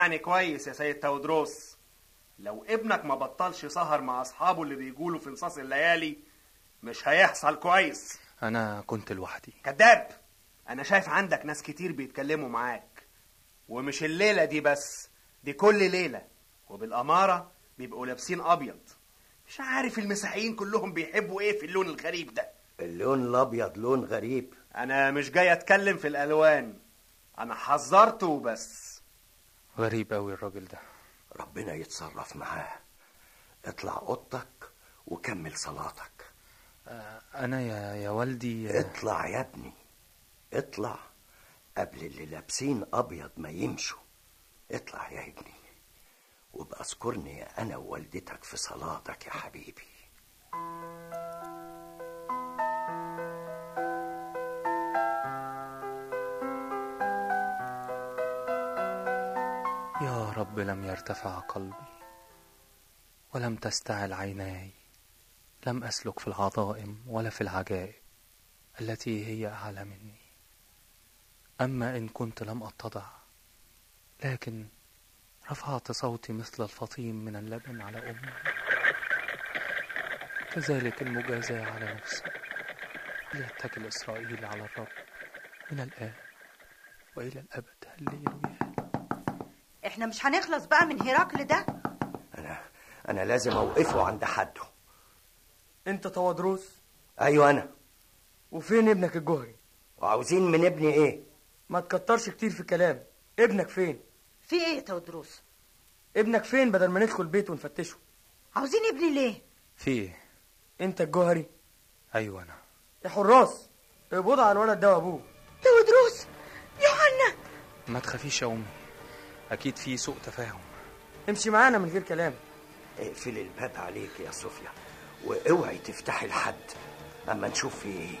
يعني كويس يا سيد تودروس لو ابنك ما بطلش سهر مع اصحابه اللي بيقولوا في نصاص الليالي مش هيحصل كويس انا كنت لوحدي كذاب انا شايف عندك ناس كتير بيتكلموا معاك ومش الليله دي بس دي كل ليله وبالاماره بيبقوا لابسين ابيض مش عارف المسيحيين كلهم بيحبوا ايه في اللون الغريب ده اللون الابيض لون غريب انا مش جاي اتكلم في الالوان انا حذرته وبس غريب قوي الراجل ده ربنا يتصرف معاه اطلع اوضتك وكمل صلاتك آه، انا يا يا والدي اطلع يا ابني اطلع قبل اللي لابسين ابيض ما يمشوا اطلع يا ابني وابقى اذكرني انا ووالدتك في صلاتك يا حبيبي يا رب لم يرتفع قلبي ولم تستعل عيناي لم أسلك في العظائم ولا في العجائب التي هي أعلى مني أما إن كنت لم أتضع لكن رفعت صوتي مثل الفطيم من اللبن على أمي كذلك المجازاة على نفسي ليتكل إسرائيل على الرب من الآن وإلى الأبد هللويا احنا مش هنخلص بقى من هرقل ده انا انا لازم اوقفه عند حده انت توادروس ايوه انا وفين ابنك الجوهري وعاوزين من ابني ايه ما تكترش كتير في الكلام ابنك فين في ايه يا تودروس ابنك فين بدل ما ندخل البيت ونفتشه عاوزين ابني ليه في إيه؟ انت الجوهري أيوة أنا يا حراس اقبضوا على الولد ده وابوه تودروس يوحنا ما تخافيش يا أمي أكيد في سوء تفاهم امشي معانا من غير كلام اقفل الباب عليك يا صوفيا واوعي تفتحي لحد اما نشوف في ايه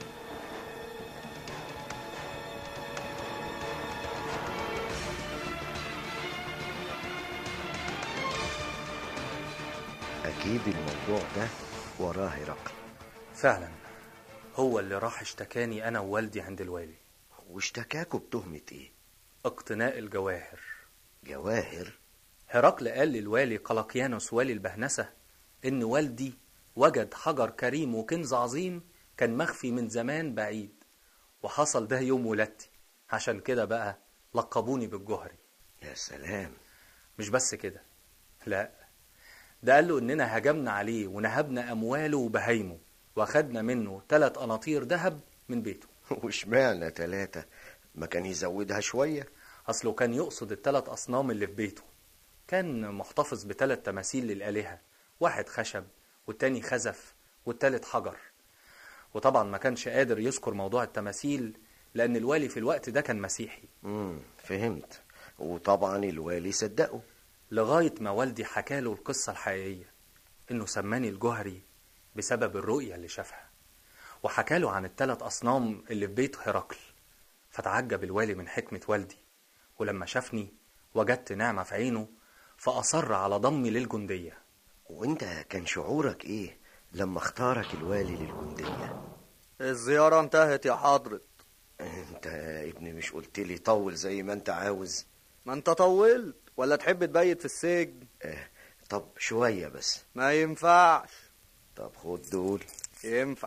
أكيد الموضوع ده وراه هرقل فعلا هو اللي راح اشتكاني أنا ووالدي عند الوالي واشتكاكوا بتهمة إيه؟ اقتناء الجواهر جواهر هرقل قال للوالي قلقيانوس والي البهنسة إن والدي وجد حجر كريم وكنز عظيم كان مخفي من زمان بعيد وحصل ده يوم ولادتي عشان كده بقى لقبوني بالجهري يا سلام مش بس كده لا ده قال له إننا هجمنا عليه ونهبنا أمواله وبهايمه واخدنا منه ثلاث قناطير ذهب من بيته واشمعنى تلاتة ما كان يزودها شوية أصله كان يقصد الثلاث أصنام اللي في بيته كان محتفظ بثلاث تماثيل للآلهة واحد خشب والتاني خزف والتالت حجر وطبعا ما كانش قادر يذكر موضوع التماثيل لأن الوالي في الوقت ده كان مسيحي امم فهمت وطبعا الوالي صدقه لغاية ما والدي حكاله القصة الحقيقية إنه سماني الجهري بسبب الرؤية اللي شافها وحكاله عن الثلاث أصنام اللي في بيت هرقل فتعجب الوالي من حكمة والدي ولما شافني وجدت نعمة في عينه فأصر على ضمي للجندية وانت كان شعورك ايه لما اختارك الوالي للجندية الزيارة انتهت يا حضرة انت يا ابني مش قلت لي طول زي ما انت عاوز ما انت طولت ولا تحب تبيت في السجن اه طب شوية بس ما ينفعش طب خد دول ينفع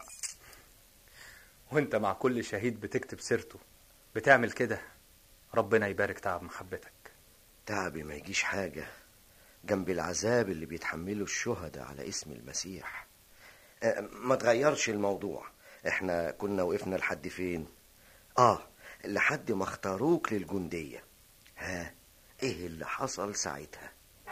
وانت مع كل شهيد بتكتب سيرته بتعمل كده ربنا يبارك تعب محبتك تعبي ما يجيش حاجة جنب العذاب اللي بيتحمله الشهداء على اسم المسيح اه ما تغيرش الموضوع احنا كنا وقفنا لحد فين اه لحد ما اختاروك للجندية ها ايه اللي حصل ساعتها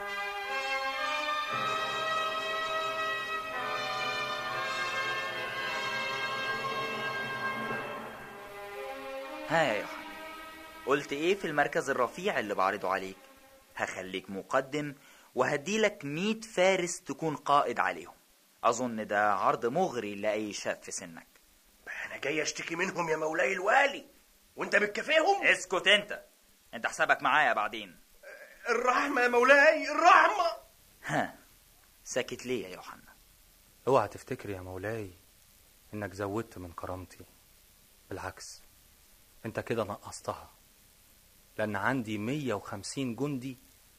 ها يا يوحنا قلت ايه في المركز الرفيع اللي بعرضه عليك هخليك مقدم وهديلك مية فارس تكون قائد عليهم اظن ده عرض مغري لاي شاب في سنك انا جاي اشتكي منهم يا مولاي الوالي وانت بتكافئهم اسكت انت انت حسابك معايا بعدين الرحمة يا مولاي الرحمة ها ساكت ليه يا يوحنا اوعى تفتكر يا مولاي انك زودت من كرامتي بالعكس انت كده نقصتها لان عندي 150 جندي